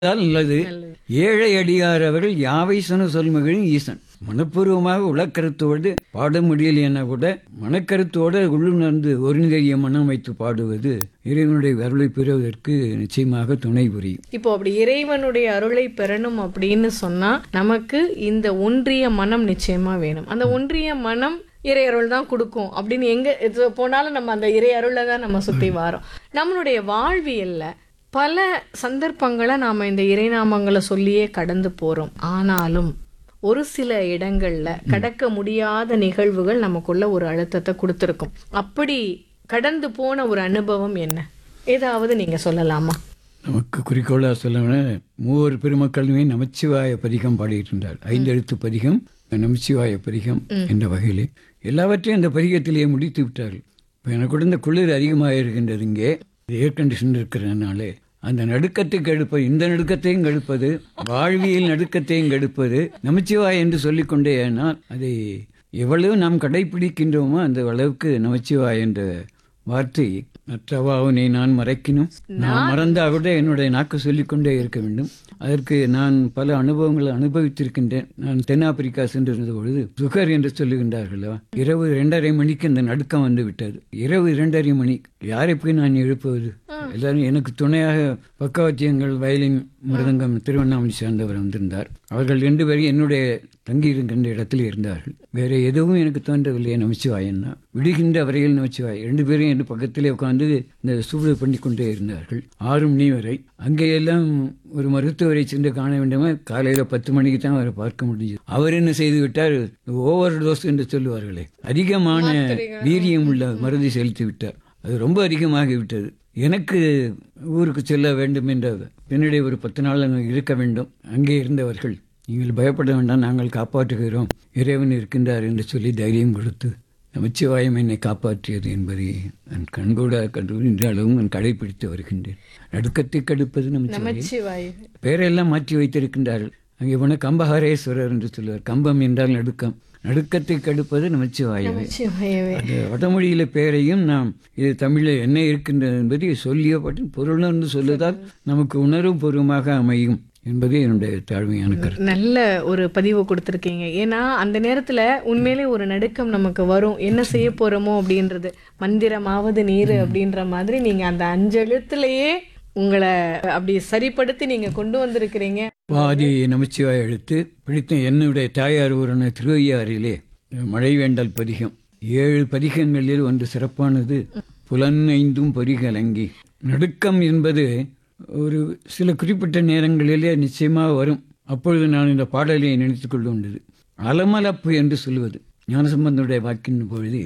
நல்லது ஏழை அடியார் அவர்கள் யாவை சொன்ன சொல்மகளின் ஈசன் மனப்பூர்வமாக உளக்கருத்தோடு பாட முடியல என கூட மனக்கருத்தோடு உள்ளுணர்ந்து ஒருங்கிய மனம் வைத்து பாடுவது இறைவனுடைய அருளை பெறுவதற்கு நிச்சயமாக துணை புரியும் இப்போ அப்படி இறைவனுடைய அருளை பெறணும் அப்படின்னு சொன்னா நமக்கு இந்த ஒன்றிய மனம் நிச்சயமா வேணும் அந்த ஒன்றிய மனம் இறை அருள் தான் கொடுக்கும் அப்படின்னு எங்க இது போனாலும் நம்ம அந்த இறை அருளை தான் நம்ம சுத்தி வாரோம் நம்மளுடைய வாழ்வியல்ல பல சந்தர்ப்பங்களை நாம இந்த இறைநாமங்களை சொல்லியே கடந்து போறோம் ஆனாலும் ஒரு சில இடங்கள்ல கடக்க முடியாத நிகழ்வுகள் நமக்குள்ள ஒரு அழுத்தத்தை கொடுத்துருக்கும் அப்படி கடந்து போன ஒரு அனுபவம் என்ன ஏதாவது நீங்க சொல்லலாமா நமக்கு குறிக்கோளாக சொல்லணும்னா மூவர் பெருமக்களுமே நமச்சிவாய பதிகம் பாடியிருக்கின்றார் ஐந்தெழுத்து பதிகம் நமச்சிவாய பதிகம் என்ற வகையிலே எல்லாவற்றையும் அந்த பதிகத்திலேயே முடித்து விட்டார்கள் இப்போ எனக்கு கூட இந்த குளிர் அதிகமாக இருக்கின்றது இங்கே ஏர் கண்டிஷன் இருக்கிறதுனாலே அந்த நடுக்கத்தை கெடுப்பது இந்த நடுக்கத்தையும் கெடுப்பது வாழ்வியல் நடுக்கத்தையும் கெடுப்பது நமச்சிவாய் என்று சொல்லிக்கொண்டே ஆனால் அதை எவ்வளவு நாம் கடைபிடிக்கின்றோமோ அந்த அளவுக்கு நமச்சிவாய் என்ற வார்த்தை மற்றவாவுனை நான் மறைக்கினும் நான் மறந்தா கூட என்னுடைய நாக்கு சொல்லிக்கொண்டே இருக்க வேண்டும் அதற்கு நான் பல அனுபவங்களை அனுபவித்திருக்கின்றேன் நான் தென்னாப்பிரிக்கா சென்றிருந்த பொழுது சுகர் என்று சொல்லுகின்றார்கள் இரவு இரண்டரை மணிக்கு அந்த நடுக்கம் வந்து விட்டது இரவு இரண்டரை மணி யாரை போய் நான் எழுப்புவது எல்லாரும் எனக்கு துணையாக பக்கவாத்தியங்கள் வயலின் மிருதங்கம் திருவண்ணாமலை சேர்ந்தவர் வந்திருந்தார் அவர்கள் ரெண்டு பேரும் என்னுடைய தங்கி இருக்கின்ற இடத்தில் இருந்தார்கள் வேற எதுவும் எனக்கு தோன்றவில்லை நமச்சிவாயன் தான் விடுகின்ற வரையில் நமச்சிவாய் ரெண்டு பேரும் என் பக்கத்திலே உட்கார்ந்து இந்த சூடு பண்ணி கொண்டே இருந்தார்கள் ஆறு மணி வரை அங்கே எல்லாம் ஒரு மருத்துவரை சென்று காண வேண்டுமா காலையில பத்து மணிக்கு தான் அவரை பார்க்க முடிஞ்சது அவர் என்ன செய்து விட்டார் ஓவர் டோஸ் என்று சொல்லுவார்களே அதிகமான வீரியம் உள்ள மருந்தை செலுத்தி விட்டார் அது ரொம்ப அதிகமாகி விட்டது எனக்கு ஊருக்கு செல்ல வேண்டும் என்ற பின்னாடி ஒரு பத்து நாள் அங்கே இருக்க வேண்டும் அங்கே இருந்தவர்கள் நீங்கள் பயப்பட வேண்டாம் நாங்கள் காப்பாற்றுகிறோம் இறைவன் இருக்கின்றார் என்று சொல்லி தைரியம் கொடுத்து நமச்சிவாயம் என்னை காப்பாற்றியது என்பதை நான் கண்கூட கண்டு இன்ற அளவும் நான் கடைபிடித்து வருகின்றேன் நடுக்கத்தை கடுப்பது நமச்சிவாயம் நமச்சிவாய் பேரெல்லாம் மாற்றி வைத்திருக்கின்றார்கள் அங்கே போன கம்பஹரேஸ்வரர் என்று சொல்லுவார் கம்பம் என்றால் நடுக்கம் நடுக்கத்தை கடுப்பது நமச்சிவாயமே நமச்சிவாயவே அந்த வடமொழியில பெயரையும் நாம் இது தமிழில் என்ன இருக்கின்றது என்பதை சொல்லிய பற்றி பொருளுணர்ந்து சொல்லுவதால் நமக்கு உணர்வு பூர்வமாக அமையும் என்பது என்னுடைய தாழ்மையான கருத்து நல்ல ஒரு பதிவு கொடுத்துருக்கீங்க ஏன்னா அந்த நேரத்துல உண்மையிலே ஒரு நடுக்கம் நமக்கு வரும் என்ன செய்ய போறோமோ அப்படின்றது மந்திரமாவது நீர் அப்படின்ற மாதிரி நீங்க அந்த அஞ்செழுத்துலயே உங்களை அப்படி சரிப்படுத்தி நீங்க கொண்டு வந்திருக்கிறீங்க பாதி நமச்சிவாய் எழுத்து பிடித்த என்னுடைய தாயார் ஊரான திருவையாறிலே மழை வேண்டல் பதிகம் ஏழு பதிகங்களில் ஒன்று சிறப்பானது புலன் ஐந்தும் பொறிகலங்கி நடுக்கம் என்பது ஒரு சில குறிப்பிட்ட நேரங்களிலே நிச்சயமாக வரும் அப்பொழுது நான் இந்த பாடலை நினைத்துக் கொண்டு அலமலப்பு என்று சொல்லுவது ஞானசம்பந்தனுடைய வாக்கின் பொழுது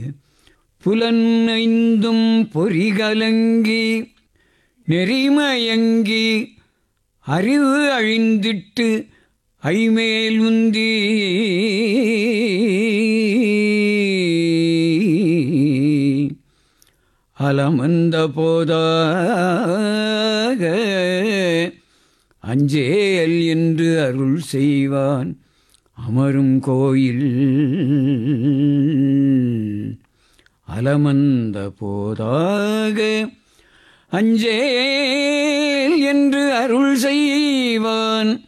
புலன் ஐந்தும் பொறிகலங்கி நெறிமயங்கி அறிவு அழிந்திட்டு ஐமேல் உந்தி அலமந்த போதாக அஞ்சேல் என்று அருள் செய்வான் அமரும் கோயில் அலமந்த போதாக அஞ்சேல் என்று அருள் செய்வான்